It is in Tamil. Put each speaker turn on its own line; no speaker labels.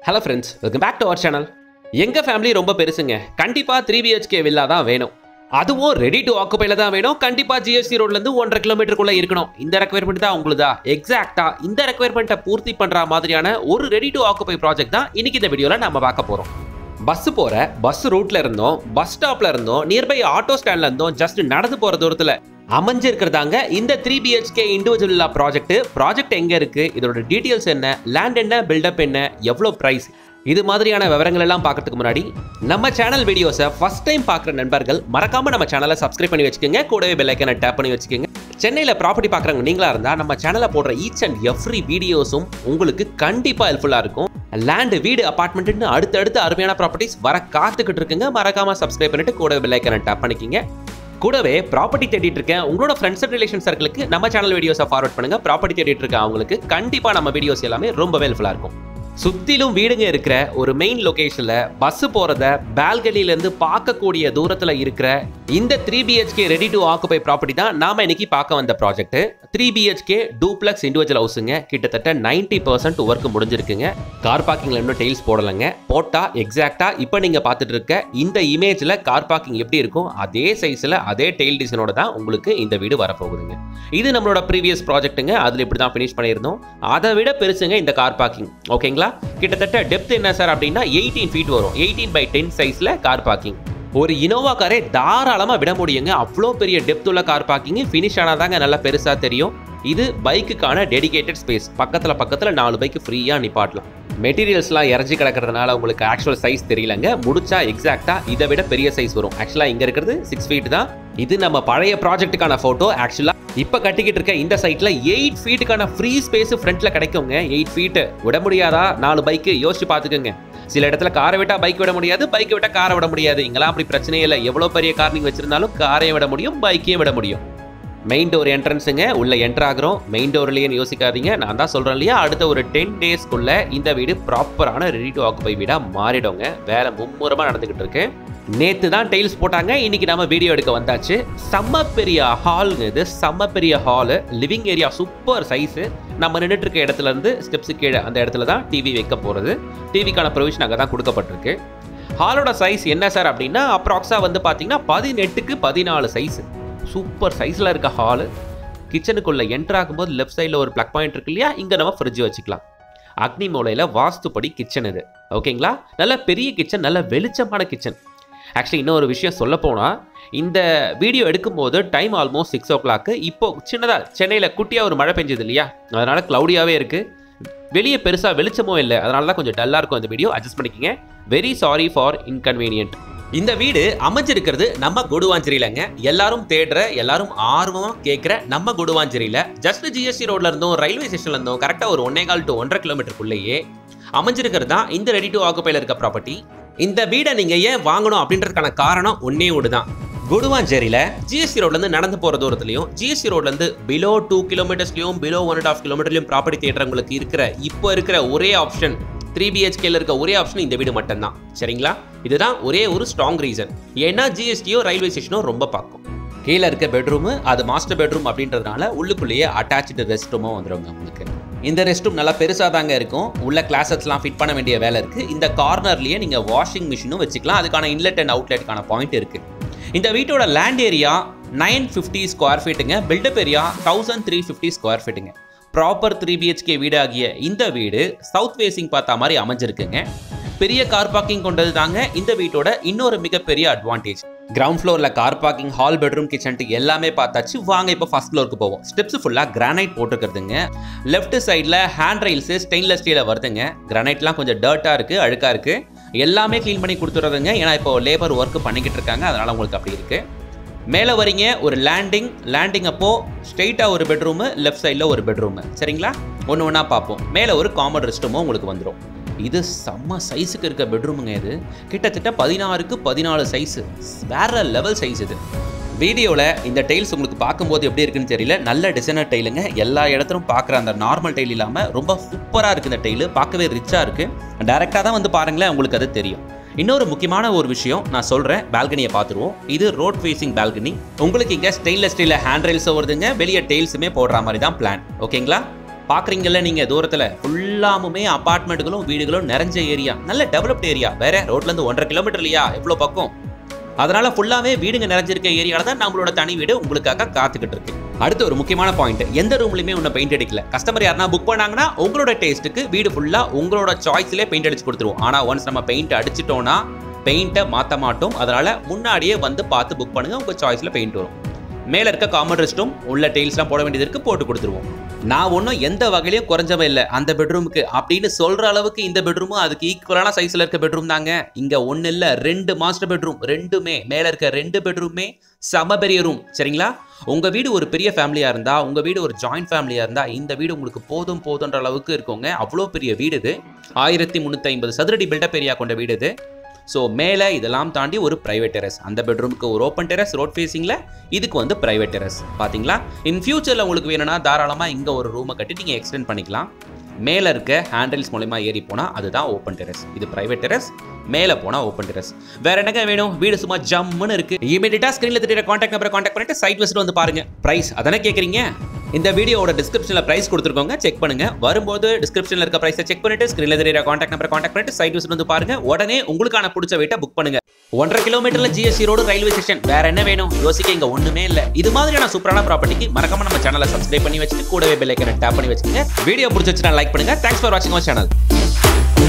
hello friends welcome back to our channel எங்கள் ஃபேமிலி ரொம்ப பெருசுங்க கண்டிப்பாக த்ரீ பிஹெச்கே வில்லா தான் வேணும் அதுவும் ரெடி டு ஆக்குப்பைல தான் வேணும் கண்டிப்பாக ஜிஎஸ்டி ரோட்லேருந்து ஒன்றரை கிலோமீட்டருக்குள்ளே இருக்கணும் இந்த ரெக்குவயர்மெண்ட் தான் உங்களுதா எக்ஸாக்டாக இந்த ரெக்குவயர்மெண்ட்டை பூர்த்தி பண்ணுற மாதிரியான ஒரு ரெடி டு ஆக்குப்பை ப்ராஜெக்ட் தான் இன்னைக்கு இந்த வீடியோவில் நம்ம பார்க்க போகிறோம் பஸ் போகிற பஸ் ரூட்ல இருந்தோம் பஸ் ஸ்டாப்ல இருந்தோம் நியர்பை ஆட்டோ ஸ்டாண்ட்ல இருந்தோம் ஜஸ்ட் நடந்து போகிற தூரத்தில் அமைஞ்சிருக்கிறதாங்க இந்த three BHK individual project project எங்க இருக்கு இதோட டீடைல்ஸ் என்ன லேண்ட் என்ன பில்டப் என்ன எவ்வளோ பிரைஸ் இது மாதிரியான விவரங்கள் எல்லாம் பார்க்கறதுக்கு முன்னாடி நம்ம சேனல் வீடியோஸை ஃபர்ஸ்ட் டைம் பார்க்குற நண்பர்கள் மறக்காம நம்ம சேனலை சப்ஸ்கிரைப் பண்ணி வச்சுக்கோங்க கூடவே பெல் ஐக்கனை டேப் பண்ணி வச்சுக்கோங்க சென்னையில் ப்ராப்பர்ட்டி பார்க்குறவங்க நீங்களா இருந்தால் நம்ம சேனலில் போடுற ஈச் அண்ட் எவ்ரி வீடியோஸும் உங்களுக்கு கண்டிப்பாக ஹெல்ப்ஃபுல்லாக இருக்கும் லேண்டு வீடு அபார்ட்மெண்ட்னு அடுத்தடுத்து அருமையான ப்ராப்பர்ட்டிஸ் வர காத்துக்கிட்டு இருக்குங்க மறக்காம சப்ஸ்கிரைப் பண்ணிட்டு கூடவே பெல் ஐக்கனை டேப் பண்ணிக்கிங்க கூடவே ப்ராப்பர்ட்டி தேடிட்டு இருக்கேன் உங்களோட ஃப்ரெண்ட்ஸ் அண்ட் ரிலேஷன் சர்க்கிளுக்கு நம்ம சேனல் வீடியோஸை ஃபார்வர்ட் பண்ணுங்க ப்ராப்பர்ட்டி தேடிட்டு இருக்க அவங்களுக்கு கண்டிப்பாக நம்ம வீடியோஸ் எல்லாமே ரொம்பவே ஹெல்ப்ஃபுல்லாக இருக்கும் சுத்திலும் வீடுங்க இருக்கிற ஒரு மெயின் லொகேஷன்ல பஸ் போறத பால்கனில இருந்து பார்க்கக்கூடிய தூரத்துல இருக்கிற இந்த three BHK ready to occupy property தான் நாம இன்னைக்கு பார்க்க வந்த project three BHK duplex individual ஹவுஸுங்க கிட்டத்தட்ட நைன்டி பர்சன்ட் ஒர்க் முடிஞ்சிருக்குங்க கார் பார்க்கிங்ல இன்னும் டெயில்ஸ் போடலைங்க போட்டா எக்ஸாக்டா இப்போ நீங்க பார்த்துட்டு இருக்க இந்த இமேஜ்ல கார் பார்க்கிங் எப்படி இருக்கும் அதே சைஸ்ல அதே டெயில் டிசைனோட தான் உங்களுக்கு இந்த வீடு வரப்போகுதுங்க இது நம்மளோட ப்ரீவியஸ் ப்ராஜெக்ட்டுங்க அதில் இப்படி தான் ஃபினிஷ் பண்ணியிருந்தோம் அதை விட பெருசுங்க இந்த கார் பார்க்கிங் ஓகேங்களா கிட்டத்தட்ட டெப்த் என்ன சார் அப்படின்னா எயிட்டீன் ஃபீட் வரும் எயிட்டீன் பை டென் சைஸில் கார் பார்க்கிங் ஒரு இனோவா காரே தாராளமாக விட முடியுங்க அவ்வளோ பெரிய டெப்த் உள்ள கார் பார்க்கிங் ஃபினிஷ் ஆனாதாங்க நல்லா பெருசாக தெரியும் இது பைக்குக்கான டெடிகேட்டட் ஸ்பேஸ் பக்கத்தில் பக்கத்தில் நாலு பைக்கு ஃப்ரீயாக நிப்பாட்டலாம் மெட்டீரியல்ஸ்லாம் இறஞ்சி கிடக்கிறதுனால உங்களுக்கு ஆக்சுவல் சைஸ் தெரியலங்க முடிச்சா எக்ஸாக்டாக இதை விட பெரிய சைஸ் வரும் ஆக்சுவலாக இங்கே இருக்கிறது சிக்ஸ் ஃபீட் தான் இது நம்ம பழைய ப்ராஜெக்ட்டுக்கான ஃபோட்டோ ஆக்சுவலாக இப்போ கட்டிக்கிட்டு இருக்க இந்த சைட்டில் எயிட் ஃபீட்டுக்கான ஃப்ரீ ஸ்பேஸ் ஃப்ரண்ட்டில் கிடைக்குங்க எயிட் ஃபீட்டு விட முடியாதா நாலு பைக்கு யோசிச்சு பார்த்துக்கோங்க சில இடத்துல காரை விட்டா பைக் விட முடியாது பைக்கை விட்டா காரை விட முடியாது இங்கெல்லாம் அப்படி பிரச்சனையே இல்லை எவ்வளோ பெரிய கார் நீங்கள் வச்சிருந்தாலும் காரையும் விட முடியும் பைக்கையும் விட முடியும் மெயின் டோர் என்ட்ரன்ஸுங்க உள்ள என்ட்ரு ஆகிறோம் மெயின் டோர்லேயே யோசிக்காதீங்க நான் தான் சொல்கிறேன் இல்லையா அடுத்த ஒரு டென் டேஸ்க்குள்ள இந்த வீடு ப்ராப்பரான ரெடி டு ஆக்குபை வீடாக மாறிடுங்க வேலை மும்முரமாக நடந்துக்கிட்டு இருக்கு நேற்று தான் டைல்ஸ் போட்டாங்க இன்னைக்கு நம்ம வீடியோ எடுக்க வந்தாச்சு செம்ம பெரிய ஹாலுங்க இது செம்ம பெரிய hall living area super size நம்ம நின்றுட்டு இருக்க இடத்துல இருந்து ஸ்டெப்ஸு கீழே அந்த இடத்துல தான் டிவி வைக்க போகிறது டிவிக்கான ப்ரொவிஷன் அங்கே தான் கொடுக்கப்பட்டிருக்கு ஹாலோட சைஸ் என்ன சார் அப்படின்னா அப்ராக்ஸாக வந்து பார்த்தீங்கன்னா பதினெட்டுக்கு பதினாலு சைஸு சூப்பர் சைஸில் இருக்க ஹாலு கிச்சனுக்குள்ளே என்ட்ரு ஆகும்போது லெஃப்ட் சைடில் ஒரு ப்ளக் பாயிண்ட் இருக்கு இல்லையா இங்கே நம்ம ஃப்ரிட்ஜ் வச்சுக்கலாம் அக்னி மூலையில் வாஸ்துப்படி கிச்சன் இது ஓகேங்களா நல்ல பெரிய கிச்சன் நல்ல வெளிச்சமான கிச்சன் ஆக்சுவலி இன்னொரு விஷயம் சொல்ல போனால் இந்த வீடியோ எடுக்கும்போது time almost six o'clock இப்போ சின்னதாக சென்னையில் குட்டியாக ஒரு மழை பெஞ்சது இல்லையா அதனால் க்ளவுடியாகவே இருக்குது வெளியே பெருசாக வெளிச்சமும் இல்லை அதனால தான் கொஞ்சம் டல்லாக இருக்கும் இந்த வீடியோ அட்ஜஸ்ட் பண்ணிக்கங்க வெரி சாரி ஃபார் இன்கன்வீனியன்ட் இந்த வீடு அமைஞ்சிருக்கிறது நம்ம கொடுவாஞ்சேரியிலங்க எல்லாரும் தேடுற எல்லாரும் ஆர்வமாக கேட்குற நம்ம கொடுவாஞ்சேரியில் ஜஸ்ட் ஜிஎஸ்டி ரோட்ல இருந்தும் ரயில்வே ஸ்டேஷன்ல இருந்தும் கரெக்டாக ஒரு ஒன்னே கால் டு ஒன்றரை கிலோமீட்டருக்குள்ளேயே அமைஞ்சிருக்கிறது தான் இந்த ரெடி டு ஆக்குப்பையில் இருக்க ப்ராப்பர்ட்டி இந்த வீடை நீங்கள் ஏன் வாங்கணும் அப்படின்றதுக்கான காரணம் ஒன்னே ஒன்று தான் குடுவாஞ்சேரியில் ஜிஎஸ்டி ரோட்லேருந்து நடந்து போகிற தூரத்துலையும் ஜிஎஸ்டி ரோட்லேருந்து பிலோ டூ கிலோமீட்டர்ஸ்லையும் பிலோ ஒன் அண்ட் ஆஃப் கிலோமீட்டர்லையும் ப்ராப்பர்ட்டி தேடுறவங்களுக்கு இருக்கிற இப்போ இருக்கிற ஒரே ஆப்ஷன் த்ரீ பிஹெச்கேல இருக்க ஒரே ஆப்ஷன் இந்த வீடு மட்டும்தான் சரிங்களா இதுதான் ஒரே ஒரு ஸ்ட்ராங் ரீசன் ஏன்னா ஜிஎஸ்டியோ ரயில்வே ஸ்டேஷனோ ரொம்ப பார்க்கும் கீழே இருக்க பெட்ரூமு அது மாஸ்டர் பெட்ரூம் அப்படின்றதுனால உள்ளுக்குள்ளேயே அட்டாச்சு ரெஸ்ட் ரூமும் வந்துடுங்க உங்களுக்கு இந்த ரெஸ்ட் ரூம் நல்லா பெருசாக தாங்க இருக்கும் உள்ள கிளாஸஸ்லாம் ஃபிட் பண்ண வேண்டிய வேலை இருக்குது இந்த கார்னர்லேயே நீங்கள் வாஷிங் மிஷினும் வச்சுக்கலாம் அதுக்கான இன்லெட் அண்ட் அவுட்லெட்டுக்கான பாயிண்ட் இருக்குது இந்த வீட்டோட land area nine fifty square ஃபீட்டுங்க built-up area thousand three fifty square ஃபீட்டுங்க ப்ராப்பர் த்ரீ பிஹெச்கே வீடாகிய இந்த வீடு சவுத் ஃபேசிங் பார்த்த மாதிரி அமைஞ்சிருக்குங்க பெரிய கார் பார்க்கிங் கொண்டது தாங்க இந்த வீட்டோட இன்னொரு மிகப்பெரிய அட்வான்டேஜ் கிரவுண்ட் ஃப்ளோரில் கார் பார்க்கிங் ஹால் பெட்ரூம் கிச்சன்ட்டு எல்லாமே பார்த்தாச்சு வாங்க இப்போ ஃபர்ஸ்ட் ஃப்ளோருக்கு போவோம் ஸ்டெப்ஸ் ஃபுல்லாக கிரானைட் போட்டுருக்குதுங்க லெஃப்ட் சைடில் ஹேண்ட் ரைல்ஸு ஸ்டெயின்லெஸ் ஸ்டீலில் வருதுங்க கிரானைட்லாம் கொஞ்சம் டர்ட்டாக இருக்குது அழுக்காக இருக்குது எல்லாமே க்ளீன் பண்ணி கொடுத்துறதுங்க ஏன்னா இப்போ லேபர் ஒர்க் பண்ணிக்கிட்டு இருக்காங்க அதனால் உங்களுக்கு அப்படி இருக்குது மேலே வரீங்க ஒரு லேண்டிங் லேண்டிங் அப்போ ஸ்ட்ரெயிட்டாக ஒரு பெட்ரூமு லெஃப்ட் சைடில் ஒரு பெட்ரூமு சரிங்களா ஒன்று ஒன்றா பார்ப்போம் மேலே ஒரு காமன் ரெஸ்ட் ரூமும் உங்களுக்கு வந்துடும் இது செம்ம சைஸுக்கு இருக்க பெட்ரூமுங்க இது கிட்டத்தட்ட பதினாறுக்கு பதினாலு சைஸு வேற லெவல் சைஸ் இது வீடியோவில் இந்த டைல்ஸ் உங்களுக்கு பார்க்கும்போது எப்படி இருக்குன்னு தெரியல நல்ல டிசைனர் டைலுங்க எல்லா இடத்துலையும் பார்க்குற அந்த நார்மல் டைல் இல்லாமல் ரொம்ப சூப்பராக இருக்குது இந்த டைலு பார்க்கவே ரிச்சாக இருக்குது டேரெக்டாக தான் வந்து பாருங்களேன் உங்களுக்கு அது தெரியும் இன்னொரு முக்கியமான ஒரு விஷயம் நான் சொல்கிறேன் பால்கனியை பார்த்துருவோம் இது ரோட் ஃபேசிங் பால்கனி உங்களுக்கு இங்கே ஸ்டெயின்லெஸ் ஸ்டீலில் ஹேண்ட் ரெயில்ஸும் வருதுங்க வெளியே டெயில்ஸுமே போடுற மாதிரி தான் பிளான் ஓகேங்களா பாக்குறீங்கல்ல நீங்க தூரத்துல ஃபுல்லாமுமே அபார்ட்மெண்ட்டுகளும் வீடுகளும் நிறைஞ்ச ஏரியா நல்ல டெவலப்ட் ஏரியா வேற ரோட்ல இருந்து ஒன்றரை கிலோமீட்டர் இல்லையா எவ்வளவு பக்கம் அதனால ஃபுல்லாவே வீடுங்க நிறைஞ்சிருக்க ஏரியால தான் நம்மளோட தனி வீடு உங்களுக்காக காத்துக்கிட்டு இருக்கு அடுத்து ஒரு முக்கியமான பாயிண்ட் எந்த ரூம்லயுமே ஒன்றும் பெயிண்ட் அடிக்கல கஸ்டமர் யாருன்னா புக் பண்ணாங்கன்னா உங்களோட டேஸ்ட்டுக்கு வீடு ஃபுல்லா உங்களோட சாய்ஸ்லேயே பெயிண்ட் அடிச்சு கொடுத்துருவோம் ஆனா ஒன்ஸ் நம்ம பெயிண்ட் அடிச்சிட்டோம்னா பெயிண்ட்டை மாற்ற மாட்டோம் அதனால முன்னாடியே வந்து பார்த்து புக் பண்ணுங்க உங்க சாய்ஸ்ல பெயிண்ட் வரும் மேலே இருக்க காமன் ரெஸ்ட்டும் உள்ள டெயில்ஸ்லாம் போட வேண்டியது இருக்கு போட்டு கொடுத்துருவோம் நான் ஒன்றும் எந்த வகையிலையும் குறைஞ்சவன் இல்லை அந்த பெட்ரூமுக்கு அப்படின்னு சொல்ற அளவுக்கு இந்த பெட்ரூமும் அதுக்கு ஈக்குவலான சைஸ்ல இருக்க பெட்ரூம் தாங்க இங்க ஒன்று இல்லை ரெண்டு மாஸ்டர் பெட்ரூம் ரெண்டுமே மேலே இருக்க ரெண்டு பெட்ரூமே செம பெரிய ரூம் சரிங்களா உங்க வீடு ஒரு பெரிய ஃபேமிலியா இருந்தா உங்க வீடு ஒரு ஜாயிண்ட் ஃபேமிலியா இருந்தா இந்த வீடு உங்களுக்கு போதும் போதுன்ற அளவுக்கு இருக்குங்க அவ்வளோ பெரிய வீடு இது ஆயிரத்தி முந்நூற்றி ஐம்பது சதுரடி பில்டப் ஏரியா கொண்ட வீடு இது ஸோ மேலே இதெல்லாம் தாண்டி ஒரு பிரைவேட் டெரஸ் அந்த பெட்ரூமுக்கு ஒரு ஓப்பன் டெரஸ் ரோட் ஃபேஸிங்கில் இதுக்கு வந்து பிரைவேட் டெரஸ் பார்த்தீங்களா இன் ஃபியூச்சரில் உங்களுக்கு வேணும்னா தாராளமாக இங்கே ஒரு ரூமை கட்டி நீங்கள் எக்ஸ்டெண்ட் பண்ணிக்கலாம் மேலே இருக்க ஹேண்டில்ஸ் மூலயமா ஏறி போனால் அதுதான் ஓப்பன் டெரஸ் இது பிரைவேட் டெரஸ் மேலே போனால் ஓப்பன் டெரஸ் வேற என்னங்க வேணும் வீடு சும்மா ஜம்முன்னு இருக்கு இமீடியட்டாக ஸ்க்ரீனில் தெரியுற காண்டாக்ட் நம்பரை காண்டாக்ட் பண்ணிட்டு சைட் விசிட் வந்து பாருங்க ப்ரைஸ் அதானே கேட்குறீங்க இந்த வீடியோவோட டிஸ்கிரிப்ஷனில் ப்ரைஸ் கொடுத்துருக்கோங்க செக் பண்ணுங்க வரும்போது டிஸ்கிரிப்ஷனில் இருக்க ப்ரைஸை செக் பண்ணிட்டு ஸ்க்ரீனில் தெரியுற காண்டாக்ட் நம்பரை காண்டாக்ட் பண்ணிட்டு சைட் விசிட் வந்து பாருங்க உடனே உங்களுக்கான பிடிச்ச வீட்டை புக் பண்ணுங்க ஒன்றரை கிலோமீட்டர்ல ஜிஎஸ்டி ரோடு ரயில்வே ஸ்டேஷன் வேற என்ன வேணும் யோசிக்க இங்க ஒண்ணுமே இல்ல இது மாதிரியான சூப்பரான ப்ராப்பர்ட்டிக்கு மறக்காம நம்ம சேனலை சப்ஸ்கிரைப் பண்ணி வச்சுட்டு கூடவே பெல் ஐக்கனை டேப் பண்ணி வச்சுக்கோங்க வீடியோ பிடிச்சிச்சுன்னா லைக் பண்ணுங்க தேங்க்ஸ் ஃபார் வாட்சிங் அவர் சேனல்